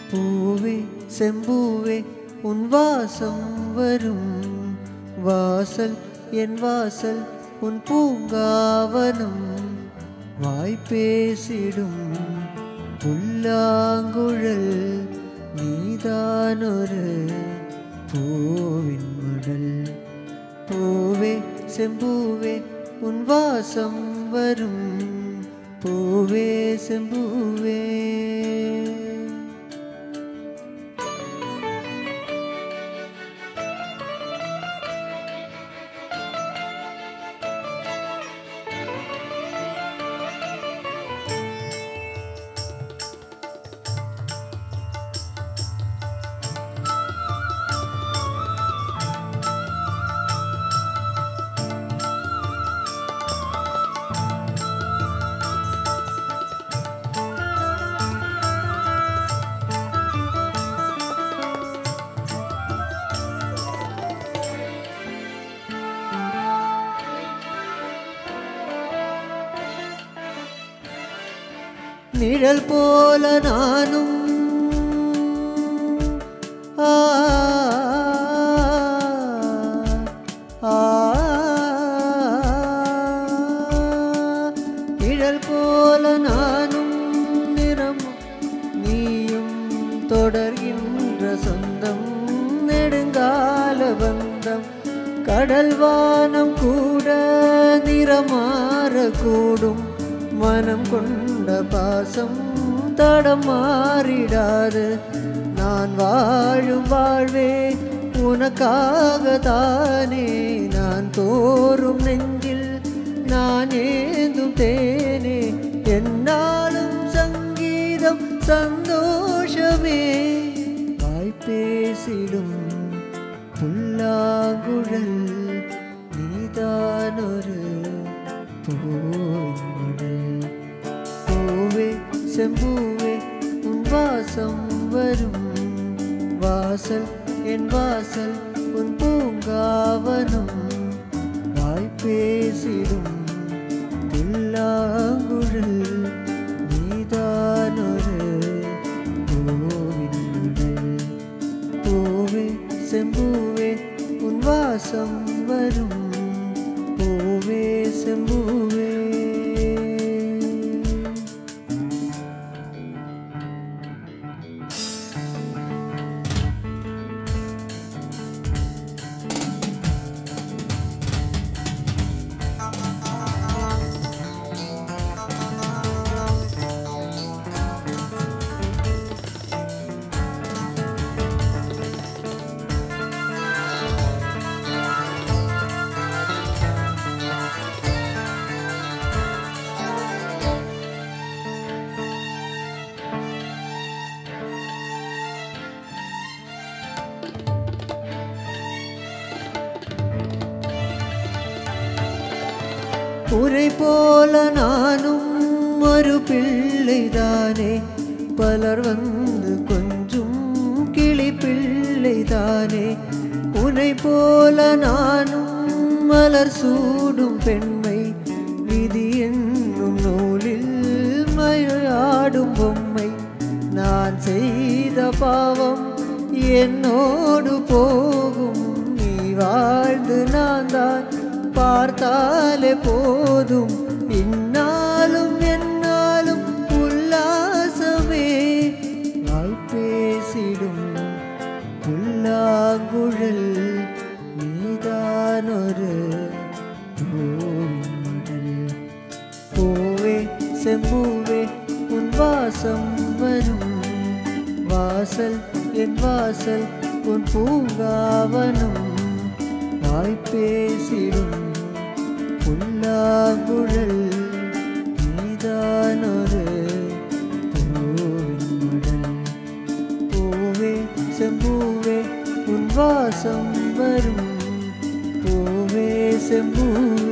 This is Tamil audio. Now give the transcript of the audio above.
பூவே செம்பூவே உன் வாசம் வரும் வாசல் என் வாசல் உன் பூங்காவனம் வாய் பேசிடும் புல்லாங்குழல் நீதானொரு பூவின் மடல் பூவே செம்பூவே உன் வாசம் வரும் பூவே செம்பூவே நிழல் போல நானும் ஆ, ஆ, நிழல் போல நானும் நிறம் நீயும் தொடர்கின்ற சொந்தம் நெடுங்கால பந்தம் கடல் வானம் கூட நிறமாறக்கூடும் மனம் கொண்ட பாசம் தடம் மாறிடாது நான் வாழும் வாழ்வே உனக்காக தானே நான் தோறும் நெஞ்சில் நான் ஏந்தும் தேனே என்னாலும் சங்கீதம் சந்தோஷமே வாய் பேசிடும் புல்லாங்குழல் நீதானொரு பூமடல் பூவே செம்பூவே உன் வாசம் வரும் வாசல் என் வாசல் உன் பூங்காவனம் வாய் பேசிடும் புல்லாங்குழல் நீதானொரு பூவின் மடல் பூவே செம்பூவே உன் வாசம் வரும் பூவே செம்பூவே உரை போல நானும் ஒரு பிள்ளைதானே பலர் வந்து கொஞ்சம் கிளி பிள்ளைதானே உனை போல நானும் மலர் சூடும் பெண்மை விதி என்னும் நூலில் மயிலாடும் பொம்மை நான் செய்த பாவம் என்னோடு போகும் நீ வாழ்ந்து நான் தான் பார்த்தாலே போதும் இந்நாளும் என்னாலும் உல்லாசமே வாய் பேசிடும் புல்லாங்குழல் நீதானொரு பூவின்மடல் பூவே செம்பூவே உன் வாசம் வரும் வாசல் என் வாசல் உன் பூங்காவனம் வாய் பேசிடும் புல்லாங்குழல் நீதானொரு பூவின் மடல் பூவே செம்பூவே உன் வாசம் வரும் பூவே செம்பூவே